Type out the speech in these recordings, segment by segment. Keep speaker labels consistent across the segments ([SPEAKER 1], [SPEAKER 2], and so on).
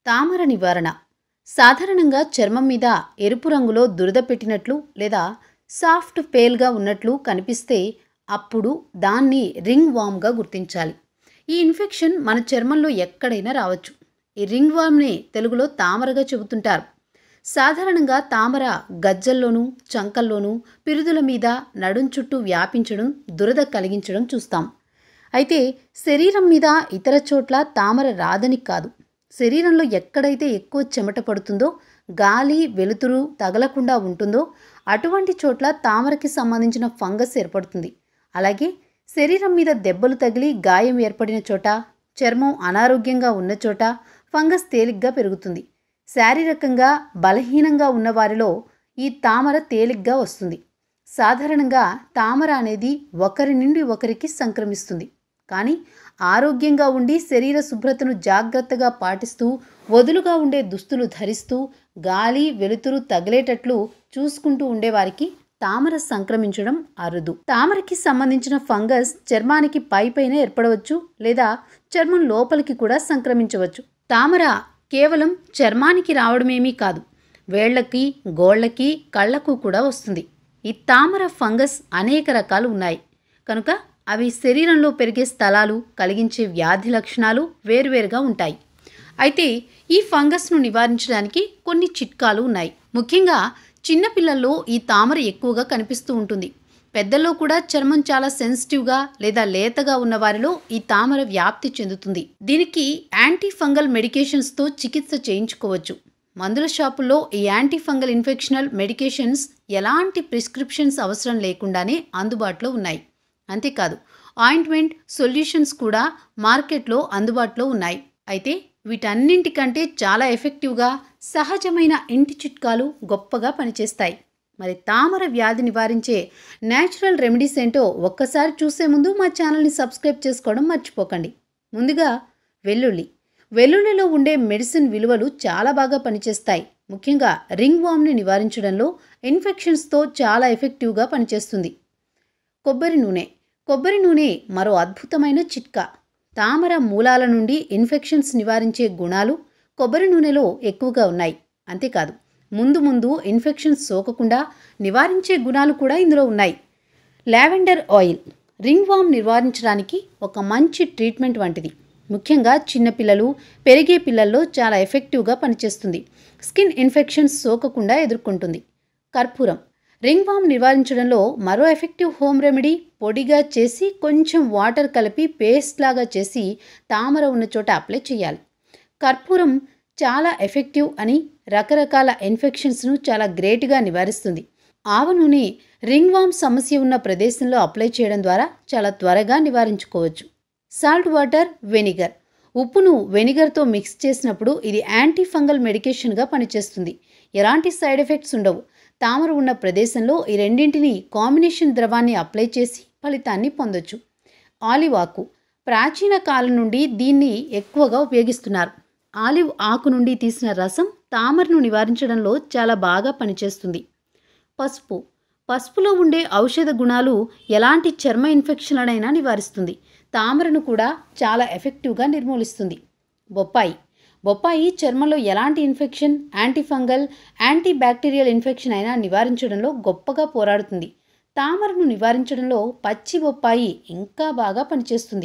[SPEAKER 1] తామర నివారణ సాధారణంగా చర్మం మీద ఎరుపు రంగులో దురద పెట్టినట్లు లేదా సాఫ్ట్ పేల్గా ఉన్నట్లు కనిపిస్తే అప్పుడు దాన్ని రింగ్ వామ్గా గుర్తించాలి ఈ ఇన్ఫెక్షన్ మన చర్మంలో ఎక్కడైనా రావచ్చు ఈ రింగ్ వామ్ని తెలుగులో తామరగా చెబుతుంటారు సాధారణంగా తామర గజ్జల్లోనూ చంకల్లోనూ పిరుదుల మీద నడుం చుట్టూ వ్యాపించడం దురద కలిగించడం చూస్తాం అయితే శరీరం మీద ఇతర చోట్ల తామర రాదని కాదు శరీరంలో ఎక్కడైతే ఎక్కువ చెమట పడుతుందో గాలి వెలుతురు తగలకుండా ఉంటుందో అటువంటి చోట్ల తామరకి సంబంధించిన ఫంగస్ ఏర్పడుతుంది అలాగే శరీరం మీద దెబ్బలు తగిలి గాయం ఏర్పడిన చోట చర్మం అనారోగ్యంగా ఉన్న చోట ఫంగస్ తేలిగ్గా పెరుగుతుంది శారీరకంగా బలహీనంగా ఉన్న వారిలో ఈ తామర తేలిగ్గా వస్తుంది సాధారణంగా తామర అనేది ఒకరి నుండి ఒకరికి సంక్రమిస్తుంది కానీ ఆరోగ్యంగా ఉండి శరీర శుభ్రతను జాగ్రత్తగా పాటిస్తూ వదులుగా ఉండే దుస్తులు ధరిస్తూ గాలి వెలుతురు తగిలేటట్లు చూసుకుంటూ ఉండేవారికి తామర సంక్రమించడం అరుదు తామరకి సంబంధించిన ఫంగస్ చర్మానికి పైపైన ఏర్పడవచ్చు లేదా చర్మం లోపలికి కూడా సంక్రమించవచ్చు తామర కేవలం చర్మానికి రావడమేమీ కాదు వేళ్లకి గోళ్లకి కళ్ళకు కూడా వస్తుంది ఈ తామర ఫంగస్ అనేక రకాలు ఉన్నాయి కనుక అవి శరీరంలో పెరిగే స్థలాలు కలిగించే వ్యాధి లక్షణాలు వేరువేరుగా ఉంటాయి అయితే ఈ ఫంగస్ను నివారించడానికి కొన్ని చిట్కాలు ఉన్నాయి ముఖ్యంగా చిన్నపిల్లల్లో ఈ తామర ఎక్కువగా కనిపిస్తూ ఉంటుంది పెద్దల్లో కూడా చర్మం చాలా సెన్సిటివ్గా లేదా లేతగా ఉన్న వారిలో ఈ తామర వ్యాప్తి చెందుతుంది దీనికి యాంటీ ఫంగల్ మెడికేషన్స్తో చికిత్స చేయించుకోవచ్చు మందుల షాపుల్లో ఈ యాంటీ ఫంగల్ ఇన్ఫెక్షనల్ మెడికేషన్స్ ఎలాంటి ప్రిస్క్రిప్షన్స్ అవసరం లేకుండానే అందుబాటులో ఉన్నాయి అంతేకాదు ఆయింట్మెంట్ సొల్యూషన్స్ కూడా మార్కెట్లో అందుబాటులో ఉన్నాయి అయితే వీటన్నింటికంటే చాలా ఎఫెక్టివ్గా సహజమైన ఇంటి చిట్కాలు గొప్పగా పనిచేస్తాయి మరి తామర వ్యాధి నివారించే న్యాచురల్ రెమెడీస్ ఏంటో ఒక్కసారి చూసే ముందు మా ఛానల్ని సబ్స్క్రైబ్ చేసుకోవడం మర్చిపోకండి ముందుగా వెల్లుల్లి వెల్లుల్లిలో ఉండే మెడిసిన్ విలువలు చాలా బాగా పనిచేస్తాయి ముఖ్యంగా రింగ్ వామ్ని నివారించడంలో ఇన్ఫెక్షన్స్తో చాలా ఎఫెక్టివ్గా పనిచేస్తుంది కొబ్బరి నూనె కొబ్బరి నూనె మరో అద్భుతమైన చిట్కా తామర మూలాల నుండి ఇన్ఫెక్షన్స్ నివారించే గుణాలు కొబ్బరి నూనెలో ఎక్కువగా ఉన్నాయి అంతేకాదు ముందు ముందు ఇన్ఫెక్షన్స్ సోకకుండా నివారించే గుణాలు కూడా ఇందులో ఉన్నాయి లావెండర్ ఆయిల్ రింగ్ వామ్ నివారించడానికి ఒక మంచి ట్రీట్మెంట్ వంటిది ముఖ్యంగా చిన్నపిల్లలు పెరిగే పిల్లల్లో చాలా ఎఫెక్టివ్గా పనిచేస్తుంది స్కిన్ ఇన్ఫెక్షన్స్ సోకకుండా ఎదుర్కొంటుంది కర్పూరం రింగ్ వామ్ నివారించడంలో మరో ఎఫెక్టివ్ హోమ్ రెమెడీ పొడిగా చేసి కొంచెం వాటర్ కలిపి పేస్ట్ లాగా చేసి తామర ఉన్న చోట అప్లై చేయాలి కర్పూరం చాలా ఎఫెక్టివ్ అని రకరకాల ఇన్ఫెక్షన్స్ను చాలా గ్రేట్గా నివారిస్తుంది ఆవ నూనె రింగ్ వామ్ సమస్య ఉన్న ప్రదేశంలో అప్లై చేయడం ద్వారా చాలా త్వరగా నివారించుకోవచ్చు సాల్ట్ వాటర్ వెనిగర్ ఉప్పును వెనిగర్తో మిక్స్ చేసినప్పుడు ఇది యాంటీ ఫంగల్ మెడికేషన్గా పనిచేస్తుంది ఎలాంటి సైడ్ ఎఫెక్ట్స్ ఉండవు తామర ఉన్న ప్రదేశంలో ఈ రెండింటిని కాంబినేషన్ ద్రవాన్ని అప్లై చేసి ఫలితాన్ని పొందొచ్చు ఆలివ్ ఆకు ప్రాచీన కాలం నుండి దీన్ని ఎక్కువగా ఉపయోగిస్తున్నారు ఆలివ్ ఆకు నుండి తీసిన రసం తామరను నివారించడంలో చాలా బాగా పనిచేస్తుంది పసుపు పసుపులో ఉండే ఔషధ గుణాలు ఎలాంటి చర్మ ఇన్ఫెక్షన్లనైనా నివారిస్తుంది తామరను కూడా చాలా ఎఫెక్టివ్గా నిర్మూలిస్తుంది బొప్పాయి బొప్పాయి చర్మంలో ఎలాంటి infection antifungal anti bacterial infection అయినా నివారించడంలో గొప్పగా పోరాడుతుంది తామరను నివారించడంలో పచ్చి బొప్పాయి ఇంకా బాగా పనిచేస్తుంది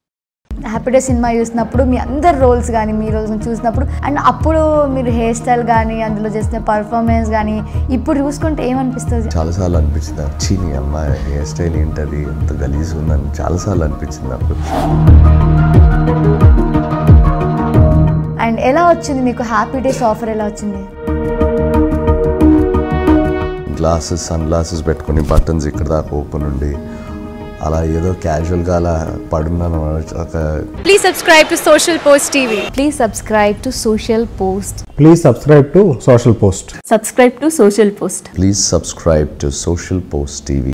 [SPEAKER 2] హ్యాపీ సినిమా చూసినప్పుడు మీ అందరి రోల్స్ కానీ మీ రోల్స్ చూసినప్పుడు అండ్ అప్పుడు మీరు హెయిర్ స్టైల్ కానీ అందులో చేసిన పర్ఫార్మెన్స్ కానీ ఇప్పుడు చూసుకుంటే ఏమనిపిస్తుంది
[SPEAKER 3] చాలాసార్లు అనిపించింది చీని అమ్మాయి హెయిర్ స్టైల్ ఏంటది ఎంత గలీజ్ ఉందని చాలాసార్లు అనిపించింది నాకు
[SPEAKER 2] అండ్ ఎలా వచ్చింది మీకు హ్యాపీ డేస్ ఆఫర్ ఎలా వచ్చింది
[SPEAKER 3] గ్లాసెస్ సన్ గ్లాసెస్ పెట్టుకుని బటన్స్ ఇక్కడ దాకా ఓపెన్ ఉండి అలా ఏదో క్యాజువల్గా అలా పడున్నాను ఒక
[SPEAKER 4] Please subscribe to Social Post TV.
[SPEAKER 2] Please subscribe to social post
[SPEAKER 5] Please subscribe to Social Post.
[SPEAKER 6] subscribe to social post
[SPEAKER 3] please subscribe to social post TV